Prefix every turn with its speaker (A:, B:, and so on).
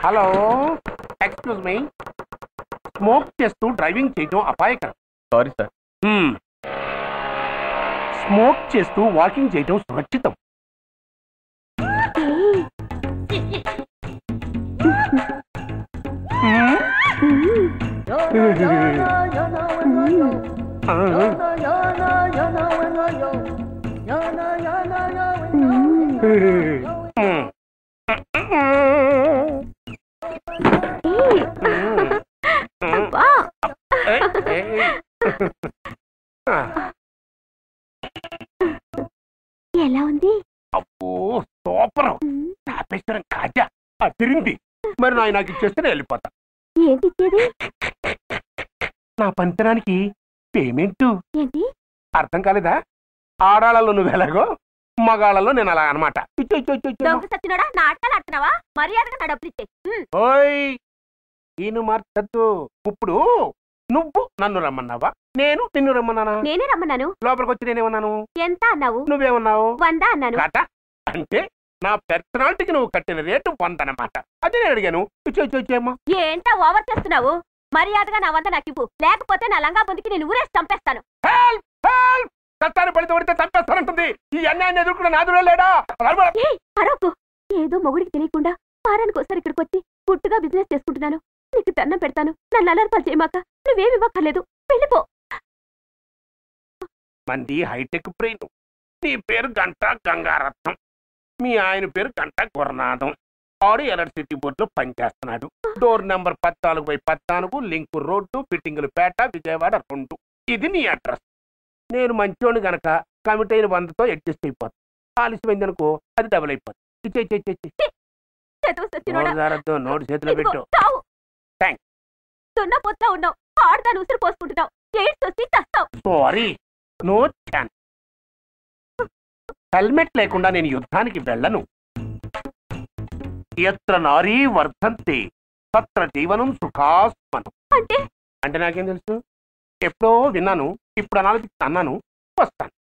A: Hello excuse me smoke చేస్తూ driving చేయడం అపాయకరం
B: సారీ సార్
A: హ్మ్. స్మోక్ చేస్తూ వాకింగ్ చేయడం సురక్షితం హ్మ్. హ్మ్.
C: అబ్బా
A: ఏయ్, ఏయ్. ఆ,
C: ఎలా ఉంది
A: అబ్బో సూపర్ తాపేశ్వరం కాజా తిరిగింది మరి నాయ నాకు ఇచ్చేస్తే నేను వెళ్ళిపోతా
C: ఏంటి ఇచ్చేది
A: నా పంచనానికి పేమెంట్
C: ఏంటి
A: అర్థం కాలేదా ఆడాళ్ళలో నువ్వు ఎలాగో మగాళ్ళలో నేను అలా అనమాట
C: దొంగ సచ్చినోడా నాటకాలు ఆడుతున్నావా మర్యాదగా నా డబ్బులు ఇచ్చే
A: ఓయ్ ఈను మార్చద్దు ఇప్పుడు నువ్వు నన్ను రమ్మన్నావా నేను నిన్ను రమ్మన్నానా
C: నేనే రమ్మన్నాను
A: లోపలికి వచ్చి నేనేమన్నాను
C: ఎంత అన్నావు
A: నువ్వేమన్నావు
C: వంద అన్నాను
A: కాట అంటే నా పర్సనాలిటీకి నువ్వు కట్టిన రేటు వంద అన్నమాట అదే నేను అడిగాను ఇచ్చి ఇచ్చి ఇచ్చేమ్మా
C: ఏంటా ఓవర్ చేస్తున్నావు మర్యాదగా నా వంద నాకు ఇవ్వు లేకపోతే నా లంగా పొందికి నేను ఊరేసి చంపేస్తాను
A: హెల్ప్ హెల్ప్ కష్టాన్ని పడితే పడితే చంపేస్తానంటుంది ఈ అన్యాయాన్ని ఎదుర్కొన్న నాదుడే లేడా
C: ఏయ్ అరవకు ఏదో మొగుడికి తెలియకుండా వారానికి ఒకసారి ఇక్కడికి వచ్చి పుట్టుగా బిజినెస్ చేసుకుంటున్నాను నీకు దండం పెడతాను నన్ను అలర్పాలు చేయమాక నువ్వేమి ఇవ్వక్కర్లేదు వెళ్ళిపో
A: మంది హైటెక్ బ్రెయిన్ నీ పేరు గంట గంగారత్నం మీ ఆయన పేరు గంట గురనాథం ఆడు ఎలక్ట్రిసిటీ బోర్డులో పనిచేస్తున్నాడు డోర్ నెంబర్ పద్నాలుగు బై పద్నాలుగు లింక్ రోడ్డు ఫిట్టింగులు పేట విజయవాడ రెండు ఇది నీ అడ్రస్ నేను మంచోడు గనక కమిట్ అయిన వందతో అడ్జస్ట్ అయిపోతాను ఆలస్యమైంది అనుకో అది డబుల్ అయిపోతుంది ఇచ్చే ఇచ్చే ఇచ్చే ఇచ్చే
C: చేతులు సచ్చినోడా.
A: నోటు జారద్దు నోటు చేతిలో
C: ఇదిగో,
A: పెట్టు
C: తావు.
A: థాంక్స్.
C: దున్నపోతులా ఉన్నావు ఆడదాని ఉసురు పోసుకుంటున్నావు ఎయిడ్స్ వచ్చి చస్తావు
A: సారీ నో ఛాన్స్ హెల్మెట్ లేకుండా నేను యుద్ధానికి వెళ్ళను ఎత్ర నారీ వర్ధంతి తత్ర జీవనం సుఖాస్మనం
C: అంటే
A: అంటే నాకేం తెలుసు ఎప్పుడో విన్నాను ఇప్పుడు అనాలి అన్నాను వస్తాను